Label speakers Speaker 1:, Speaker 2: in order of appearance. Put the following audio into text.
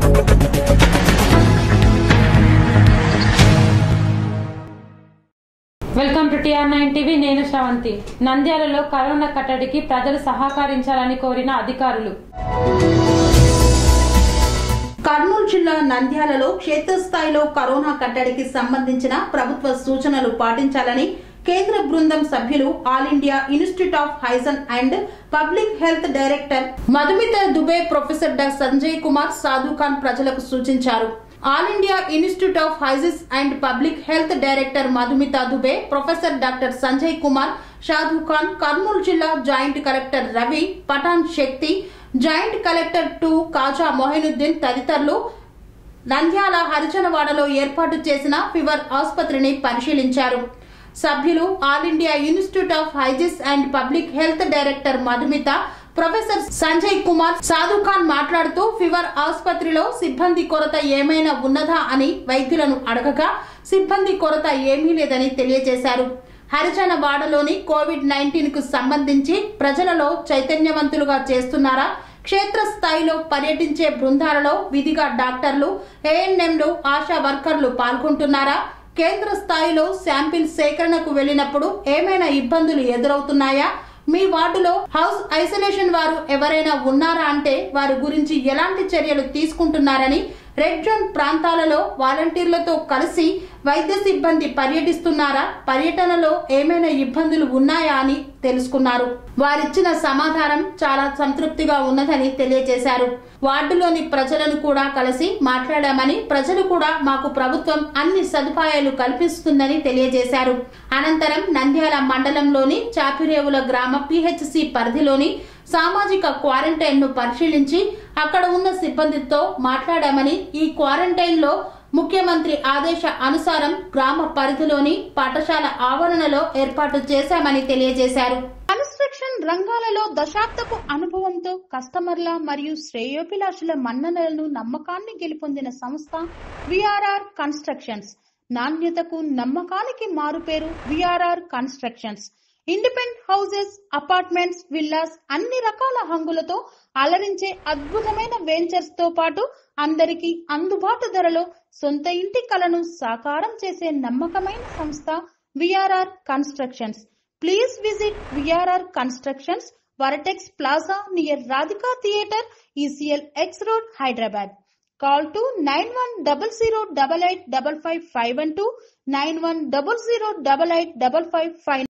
Speaker 1: welcome to TR nine TV నేను శ్రవంతి నంద్యాలలో corona కట్టడికి ప్రజలు సహకరించాలని కోరిన అధికారులు
Speaker 2: కర్నూలు జిల్లా నంద్యాలలో క్షేత్రస్థాయిలో కరోనా కట్టడికి సంబంధించిన ప్రభుత్వ సూచనలు పాటించాలని కేంద్ర బృందం సభ్యులు All India Institute of Hygiene and Public Health director Madhumita Dubey professor డా సంజయ్ కుమార్ సాధు ఖాన్ ప్రజలకు సూచించారు All India Institute of Hygiene and Public Health director Madhumita Dubey professor doctor Sanjay Kumar Shadu Khan Kurnool జిల్లా joint collector Ravi Pathan Shakti joint collector two Kaja Mohiuddin తదితరులు నంద్యాల హరిజనవాడలో ఏర్పాటు చేసిన ఫీవర్ ఆసుపత్రిని పరిశీలించారు సభ్యులు All India Institute of Hygiene and Public Health director Madhumita professor Sanjay Kumar Sadhu Khan మాట్లాడుతూ ఫీవర్ ఆసుపత్రిలో సిబ్బంది కొరత ఏమైనా ఉన్నదా అని వైద్యులను అడగగా సిబ్బంది కొరత ఏమీ లేదని తెలియజేశారు హరిజన వాడలోని కోవిడ్ నైన్టీన్ కు సంబంధించి ప్రజలలో చైతన్యవంతులుగా చేస్తున్నారా క్షేత్రస్థాయిలో పర్యటించే బృందాలలో విధిగా డాక్టర్లు ఏఎన్ఎంలు ఆశా వర్కర్లు పాల్గొంటున్నారా కేంద్ర స్థాయిలో శాంపిల్ సేకరణకు వెళ్ళినప్పుడు ఏమైనా ఇబ్బందులు ఎదురవుతున్నాయా మీ వార్డులో హౌస్ ఐసోలేషన్ వారు ఎవరైనా ఉన్నారా అంటే వారి గురించి ఎలాంటి చర్యలు తీసుకుంటున్నారని రెడ్ జోన్ ప్రాంతాలలో వాలంటీర్లతో కలిసి వైద్య సిబ్బంది పర్యటిస్తున్నారా పర్యటనలో ఏమైనా ఇబ్బందులు ఉన్నాయా అని తెలుసుకున్నారు వారిచ్చిన సమాధానం చాలా సంతృప్తిగా ఉన్నదని తెలియజేశారు వార్డులోని ప్రజలను కూడా కలిసి మాట్లాడామని ప్రజలు కూడా మాకు ప్రభుత్వం అన్ని సదుపాయాలు కల్పిస్తుందని తెలియజేశారు అనంతరం నంద్యాల మండలంలోని చాపిరేవుల గ్రామ పిహెచ్సి పరిధిలోని సామాజిక క్వారంటైన్ ను పరిశీలించి అక్కడ ఉన్న సిబ్బందితో మాట్లాడామని ఈ క్వారంటైన్ లో ముఖ్యమంత్రి ఆదేశ అనుసారం గ్రామ పరిధిలోని పాఠశాల ఆవరణలో ఏర్పాటు చేశామని తెలియజేశారు కన్స్ట్రక్షన్ రంగాలలో దశాబ్దపు అనుభవంతో కస్టమర్ల మరియు శ్రేయోభిలాషుల మన్ననలను నమ్మకాన్ని గెలుపొందిన సంస్థ విఆర్ఆర్ కన్స్ట్రక్షన్స్ నాణ్యతకు నమ్మకానికి మారుపేరు VRR constructions independent houses apartments villas అన్ని రకాల హంగులతో అలరించే అద్భుతమైన వెంచర్స్ తో పాటు అందరికీ అందుబాటు ధరలో సొంత ఇంటి కలను సాకారం చేసే నమ్మకమైన సంస్థ VRR constructions please visit VRR constructions Vertex plaza near Radhika theatre ECIL X road Hyderabad call two nine one double zero double eight double five five one two nine one double zero double eight double five five